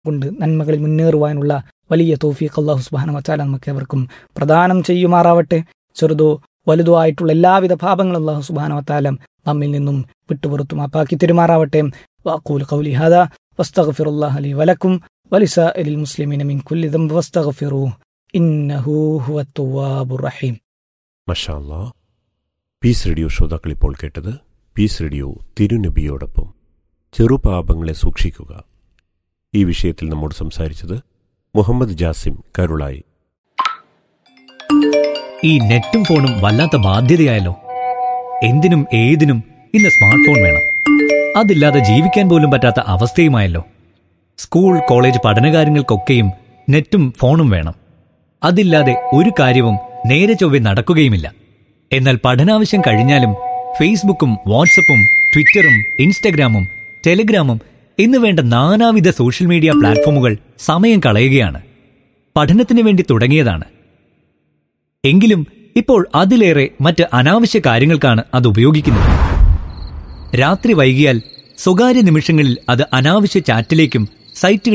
കൊണ്ട് നന്മകളിൽ മുന്നേറുവാനുള്ള വലിയ തോഫീഖ് അള്ളാഹു സുബാന വച്ചാല നമുക്ക് എവർക്കും പ്രദാനം ചെയ്യുമാറാവട്ടെ ചെറുതോ വലുതോ ആയിട്ടുള്ള എല്ലാവിധ പാപങ്ങളും അള്ളാഹു സുബാന വത്താലം നമ്മിൽ നിന്നും വിട്ടുപുറത്തു മാപ്പാക്കി തെരുമാറാവട്ടെ വാക്കൂൽ കൗലി ഹദ വസ്തഗ്ഫിറുല്ലാഹ ലി വലക്കും വലിസാഇലിൽ മുസ്ലിമീന മിൻ കുല്ലി ദംബ് വസ്തഗ്ഫിറൂ ഇന്നഹു ഹുവത് തവ്വാബുർ റഹീം മഷാല്ലാ പീസ് റേഡിയോ ശ്രോതാക്കൾ ഇപ്പോൾ കേട്ടത് പീസ് റേഡിയോ തിരുനബിയോടൊപ്പം ചെറുപാപങ്ങളെ സൂക്ഷിക്കുക ഈ വിഷയത്തിൽ നമ്മോട് സംസാരിച്ചത് മുഹമ്മദ് ജാസിം കരുളായി ഈ നെറ്റും ഫോണും വല്ലാത്ത ബാധ്യതയായല്ലോ എന്തിനും ഏതിനും ഇന്ന് സ്മാർട്ട് ഫോൺ വേണം അതില്ലാതെ ജീവിക്കാൻ പോലും പറ്റാത്ത അവസ്ഥയുമായല്ലോ സ്കൂൾ കോളേജ് പഠനകാര്യങ്ങൾക്കൊക്കെയും നെറ്റും ഫോണും വേണം അതില്ലാതെ ഒരു കാര്യവും നേരെ ചൊവ്വെ നടക്കുകയുമില്ല എന്നാൽ പഠനാവശ്യം കഴിഞ്ഞാലും ഫേസ്ബുക്കും വാട്സപ്പും ട്വിറ്ററും ഇൻസ്റ്റഗ്രാമും ടെലിഗ്രാമും എന്ന് വേണ്ട നാനാവിധ സോഷ്യൽ മീഡിയ പ്ലാറ്റ്ഫോമുകൾ സമയം കളയുകയാണ് പഠനത്തിന് വേണ്ടി തുടങ്ങിയതാണ് എങ്കിലും ഇപ്പോൾ അതിലേറെ മറ്റ് അനാവശ്യ കാര്യങ്ങൾക്കാണ് അത് ഉപയോഗിക്കുന്നത് രാത്രി വൈകിയാൽ സ്വകാര്യ നിമിഷങ്ങളിൽ അത് അനാവശ്യ ചാറ്റിലേക്കും സൈറ്റുകൾ